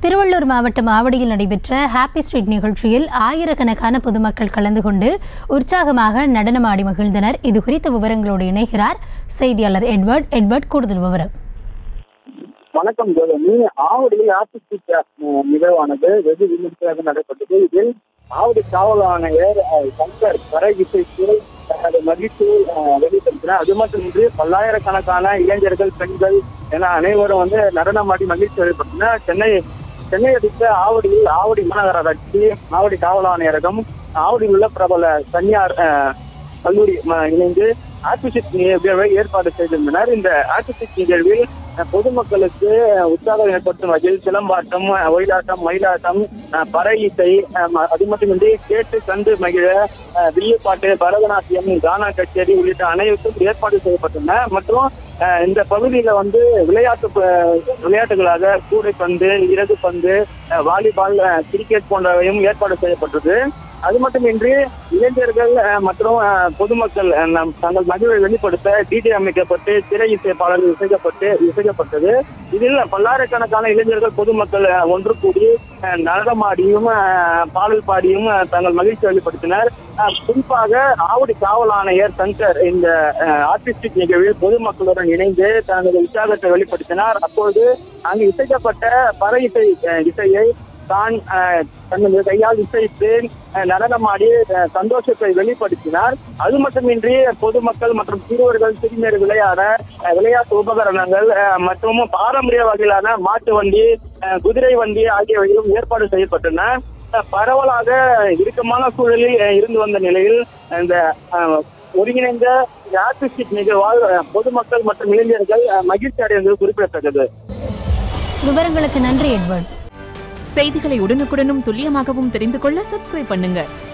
திருவள்ளூர் மாவட்டம் ஆவடியில் நடைபெற்ற happy street நிகழ்ச்சியில் ஆயிரக்கணக்கான பொதுமக்கள் கலந்து கொண்டு உற்சாகமாக நடனமாடி மகிழ்ந்தனர் இது குறித்த விவரங்களோடு இணைகிறார் செய்தியாளர் எட்வர்ட் எட்வர்ட் கூடுதல் விவரம் வணக்கம் ஜோதனி ஆவடியில் ஆர்டிஸ்டிக் நிகழ்வானது வெகு விமர்சையாக நடைபெற்றது இதில் ஆவடி காவல் ஆணையர் அஹ், சங்கர் கரை இசைக்கு தனது மகிழ்ச்சியை அஹ், வெளிப்படுத்தினார் அது மட்டுமின்றி பல்லாயிரக்கணக்கான இளைஞர்கள் பெண்கள் என அனைவரும் வந்து நடனமாடி மகிழ்ச்சி வெளிப்படுத்தினர் சென்னை சென்னை அடுத்த ஆவடியில் ஆவடி மாநகராட்சி ஆவடி காவல் ஆணையரகம் ஆவடியில் உள்ள பிரபல தனியார் அஹ், கல்லூரி ம- இணைந்து ஆர்டிஸ்டிக் நிகழ்வை ஏற்பாடு செய்திருந்தனர் இந்த ஆர்டிஸ்டிக் நிகழ்வில் அஹ், பொதுமக்களுக்கு அஹ், உற்சாகம் ஏற்படுத்தும் வகையில் சிலம்பாட்டம் அஹ், ஒயிலாட்டம் மயிலாட்டம் அஹ், பறை இசை அஹ், ம- அது மட்டுமின்றி கேட்டு கண்டு மகிழ அஹ், வில்லுப்பாட்டு பரதநாட்டியம் கானா கச்சேரி உள்ளிட்ட அனைத்தும் ஏற்பாடு செய்யப்பட்டன மற்றும் அஹ், இந்த பகுதியில வந்து விளையாட்டு ப- விளையாட்டுகளாக கூடைப்பந்து இறகு பந்து அஹ், வாலிபால் அஹ், கிரிக்கெட் போன்றவையும் ஏற்பாடு செய்யப்பட்டது அது மட்டுமின்றி இளைஞர்கள் அஹ், மற்றும் அஹ், பொதுமக்கள் அஹ், நம் தங்கள் மகிழ்வை வெளிப்படுத்த டிஜே அமைக்கப்பட்டு திரை இசை பாடல்கள் இசைக்கப்பட்டு இசைக்கப்பட்டது இதில் பல்லாயிரக்கணக்கான இளைஞர்கள் பொதுமக்கள் அஹ், ஒன்று கூடி அஹ், நடனமாடியும் அஹ், பாடல் பாடியும் அஹ், தங்கள் மகிழ்ச்சி வெளிப்படுத்தினர் அஹ், குறிப்பாக ஆவடி காவல் ஆணையர் சங்கர் இந்த ஆர்டிஸ்டிக் நிகழ்வில் பொதுமக்களுடன் இணைந்து தனது உற்சாகத்தை வெளிப்படுத்தினார் அப்போது அங்கு இசைக்கப்பட்ட பற இசை அஹ், இசையை தான் அஹ், தனது கையால் இசைத்து அஹ், நடனமாடி அஹ், சந்தோஷத்தை வெளிப்படுத்தினார் அது மட்டுமின்றி பொதுமக்கள் மற்றும் சிறுவர்கள் சிறுமியர் விளையாட அஹ், விளையாட்டு உபகரணங்கள் அஹ், மற்றும் பாரம்பரிய வகையிலான மாட்டு வண்டி அஹ், குதிரை வண்டி ஆகியவையும் ஏற்பாடு செய்யப்பட்டன அஹ், பரவலாக இறுக்கமான சூழலில் அஹ், இருந்து வந்த நிலையில் இந்த அஹ், ஒருங்கிணைந்த ஆர்டிஸ்டிக் நிகழ்வால் அஹ், பொதுமக்கள் மற்றும் இளைஞர்கள் அஹ், மகிழ்ச்சி அடைந்தது குறிப்பிடத்தக்கது விவரங்களுக்கு நன்றி எட்வர்ட் செய்திகளை உடனுக்குடனும் துல்லியமாகவும் தெரிந்து கொள்ள சப்ஸ்கிரைப் பண்ணுங்க